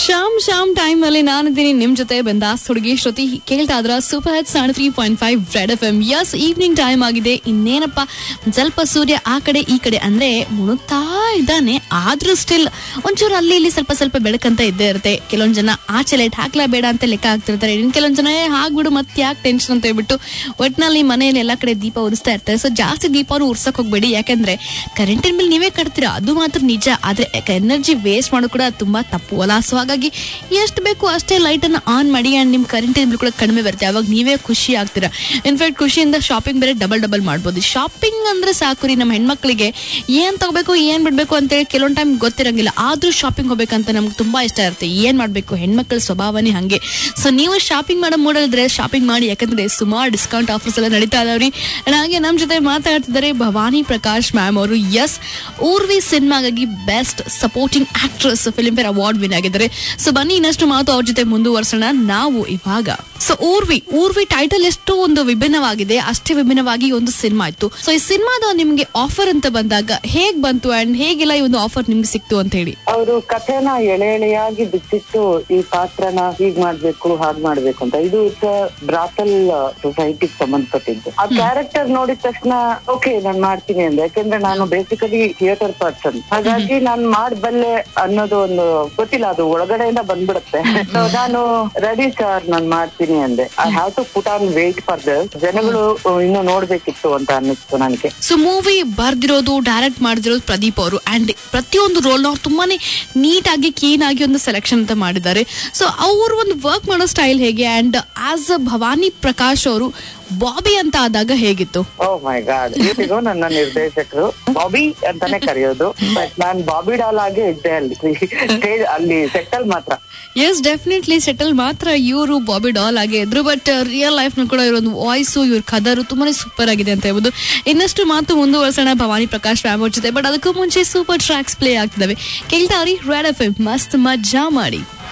Sham Sham time ಅಲ್ಲಿ ನಾನಿದ್ದೀನಿ ನಿಮ್ ಜೊತೆ ಬಂದಾಸ್ ಹುಡುಗಿ ಶ್ರುತಿ ಕೇಳ್ತಾ ಇದ್ರ super hit seven three point five red F M S evening time ಆಗಿದೆ ಇನ್ನೇನಪ್ಪ ಒಂದ್ ಸ್ವಲ್ಪ ಸೂರ್ಯ ಆ ಕಡೆ ಈ ಕಡೆ ಅಂದ್ರೆ ಮುಣುತ್ತಾ ಇದ್ದಾನೆ ಆದ್ರೂ ಸ್ಟಿಲ್ ಒಂಚೂರು ಅಲ್ಲಿ ಇಲ್ಲಿ ಸ್ವಲ್ಪ ಸ್ವಲ್ಪ ಬೆಳಕಂತ ಇದ್ದೇ ಇರುತ್ತೆ ಕೆಲವೊಂದ್ ಜನ ಆಚೆ ಲೈಟ್ ಹಾಕ್ಲಾ ಬೇಡ ಅಂತ ಲೆಕ್ಕ ಹಾಕ್ತಿರ್ತಾರೆ ಇನ್ ಕೆಲವೊಂದ್ ಜನ "ಏ, ಹಾಕ್ಬಿಡು ಮತ್ತೆ ಯಾಕೆ ಟೆನ್ಷನ್ ಅಂತ ಹೇಳ್ಬಿಟ್ಟು ಒಟ್ನಲ್ಲಿ ಮನೆಯಲ್ಲಿ ಎಲ್ಲಾ ಕಡೆ ದೀಪ ಉದಿಸ್ತಾ ಇರ್ತಾರೆ ಸೊ ಜಾಸ್ತಿ ದೀಪವನ್ನು ಉರ್ಸಕ್ ಹೋಗ್ಬೇಡಿ ಯಾಕಂದ್ರೆ ಕರೆಂಟಿನ ಬಿಲ್ ನೀವೇ ಕಟ್ತೀರಾ ಅದು ಮಾತ್ರ ನಿಜ ಆದ್ರೆ ಎನರ್ಜಿ ವೇಸ್ಟ್ ಮಾಡೋದು ಕೂಡ ತುಂಬಾ ತಪ್ಪು ಅಲ್ಲ ಸೊ ಹಾಗಾಗಿ ಎಷ್ಟು ಬೇಕು ಅಷ್ಟೇ ಲೈಟ್ ಅನ್ನ ಆನ್ ಮಾಡಿ ಅಂಡ್ ನಿಮ್ ಕರೆಂಟಿನ ಬಿಲ್ ಕೂಡ ಕಡಿಮೆ ಬರುತ್ತೆ ಅವಾಗ ನೀವೇ ಖುಷಿ ಆಗ್ತೀರಾ ಇನ್ಫ್ಯಾಕ್ಟ್ ಖುಷಿಯಿಂದ ಶಾಪಿಂಗ್ ಬೇರೆ ಡಬಲ್ ಡಬಲ್ ಮಾಡ್ಬೋದು ಶಾಪಿಂಗ್ ಅಂದ್ರೆ ಸಾಕು ರೀ ನಮ್ಮ ಹೆಣ್ಮಕ್ಳಿಗೆ ಏನ್ ತಗೋಬೇಕು ಏನ್ ಬಿಡ್ಬೇಕು ಅಂತೇಳಿ ಕೆಲವೊಂದ್ ಟೈಮ್ ಗೊತ್ತಿರಂಗಿಲ್ಲ ಆದ್ರೂ ಶಾಪಿಂಗ್ ಹೋಗ್ಬೇಕಂತ ನಮ್ಗೆ ತುಂಬಾ ಇಷ್ಟ ಇರುತ್ತೆ ಏನ್ ಮಾಡ್ಬೇಕು ಹೆಣ್ಮಕ್ಳ ಸ್ವಭಾವನೇ ಹಂಗೆ ಸೊ ನೀವು ಶಾಪಿಂಗ್ ಮಾಡೋ ಮೂಡಲ್ದ್ರೆ ಶಾಪಿಂಗ್ ಮಾಡಿ ಯಾಕಂದ್ರೆ ಸುಮಾರು ಡಿಸ್ಕೌಂಟ್ ಆಫರ್ಸ್ ಎಲ್ಲ ನಡೀತಾ ಇದಾವ್ರಿ And ಹಾಗೆ ನಮ್ ಜೊತೆ ಮಾತಾಡ್ತಿದ್ದಾರೆ ಭವಾನಿ ಪ್ರಕಾಶ್ ಮ್ಯಾಮ್ ಅವರು ಎಸ್ ಊರ್ವಿ ಸಿನಿಮಾಗಾಗಿ best supporting actress Filmfare award win ಆಗಿದ್ದಾರೆ ಸೊ ಬನ್ನಿ ಇನ್ನಷ್ಟು ಮಾತು ಅವ್ರ ಜೊತೆ ಮುಂದುವರ್ಸೋಣ ನಾವು ಇವಾಗ ಸೊ ಊರ್ವಿ ಊರ್ವಿ ಟೈಟಲ್ ಎಷ್ಟು ಒಂದು ವಿಭಿನ್ನವಾಗಿದೆ ಅಷ್ಟೇ ವಿಭಿನ್ನವಾಗಿ ಒಂದು ಸಿನಿಮಾ ಇತ್ತು ಸೊ ಈ ಸಿನಿಮಾದ ನಿಮ್ಗೆ ಆಫರ್ ಅಂತ ಬಂದಾಗ ಹೇಗ್ ಬಂತು ಅಂಡ್ ಹೇಗೆಲ್ಲ ಈ ಒಂದು ಆಫರ್ ನಿಮ್ಗೆ ಸಿಕ್ತು ಅಂತ ಹೇಳಿ ಅವರು ಕಥೆನ ಎಳೆ ಎಳೆಯಾಗಿ ಬಿಚ್ಚಿಟ್ಟು ಈ ಪಾತ್ರನ ಹೀಗ್ ಮಾಡ್ಬೇಕು ಹಾಗ್ ಮಾಡ್ಬೇಕು ಅಂತ ಇದು ಬ್ರಾತಲ್ ಸೊಸೈಟಿಗೆ ಸಂಬಂಧಪಟ್ಟಿದ್ದು ಆ ಕ್ಯಾರೆಕ್ಟರ್ ನೋಡಿದ ತಕ್ಷಣ ಓಕೆ ನಾನ್ ಮಾಡ್ತೀನಿ ಅಂದೆ ಯಾಕೆಂದ್ರೆ ನಾನು ಬೇಸಿಕಲಿ ಥಿಯೇಟರ್ ಪರ್ಸನ್ ಹಾಗಾಗಿ ನಾನ್ ಮಾಡ್ಬಲ್ಲೆ ಅನ್ನೋದು ಒಂದು ಗೊತ್ತಿಲ್ಲ ಅದು ಒಳಗಡೆಯಿಂದ ಬಂದ್ಬಿಡುತ್ತೆ So ನಾನು ರೆಡಿ ಸರ್ ನಾನ್ ಮಾಡ್ತೀನಿ ಅಂದೆ I have to put on weight for this ಜನಗಳು ಇನ್ನು ನೋಡ್ಬೇಕಿತ್ತು ಅಂತ ಅನ್ನಿಸ್ತು ನನಗೆ ಸೊ ಮೂವಿ ಬರ್ದಿರೋದು ಡೈರೆಕ್ಟ್ ಮಾಡಿದಿರೋದು ಪ್ರದೀಪ್ ಅವರು ಅಂಡ್ ಪ್ರತಿಯೊಂದು ರೋಲ್ ಅವ್ರು ತುಂಬಾನೇ ನೀಟ್ ಆಗಿ ಕ್ಲೀನ್ ಆಗಿ ಒಂದು ಸೆಲೆಕ್ಷನ್ ಅಂತ ಮಾಡಿದ್ದಾರೆ ಸೊ ಅವರು ಒಂದು ವರ್ಕ್ ಮಾಡೋ ಸ್ಟೈಲ್ ಹೇಗೆ and as a Bhavani Prakash ಅವರು ಬಾಬಿ ಅಂತ ಆದಾಗ ಹೇಗಿತ್ತು ಓ ಮೈ ಗಾಡ್ ಇವತ್ತಿಗೂ ನನ್ನ ನಿರ್ದೇಶಕರು ಬಾಬಿ ಅಂತಾನೆ ಕರೆಯೋದು ಬಟ್ ನಾನ್ ಬಾಬಿ ಡಾಲ್ ಆಗೇ ಇದ್ದೆ ಅಲ್ಲಿ ಸ್ಟೇಜ್ ಅಲ್ಲಿ ಸೆಟ್ಟಲ್ ಮಾತ್ರ ಎಸ್ ಡೆಫಿನೆಟ್ಲಿ ಸೆಟಲ್ ಮಾತ್ರ ಇವರು ಬಾಬಿ ಡಾಲ್ ಆಗಿ ಇದ್ರು ಬಟ್ ರಿಯಲ್ ಲೈಫ್ ನ ಕೂಡ ಇರೋ ಒಂದು ವಾಯ್ಸು ಇವ್ರ ಕದರು ತುಂಬಾನೇ ಸೂಪರ್ ಆಗಿದೆ ಅಂತ ಹೇಳ್ಬೋದು ಇನ್ನಷ್ಟು ಮಾತು ಮುಂದುವರ್ಸೋಣ ಭವಾನಿ ಪ್ರಕಾಶ್ ಮ್ಯಾಮ್ ಅವ್ರ ಜೊತೆ ಬಟ್ ಅದಕ್ಕೂ ಮುಂಚೆ ಸೂಪರ್ ಟ್ರ್ಯಾಕ್ಸ್ ಪ್ಲೇ ಆಗ್ತಿದಾವೆ ಕೇಳ್ತಾವ್ರಿ ರೆಡ್ ಎಫ್ ಎಂ ಮಸ್ತ್ ಮಜಾ ಮಾಡಿ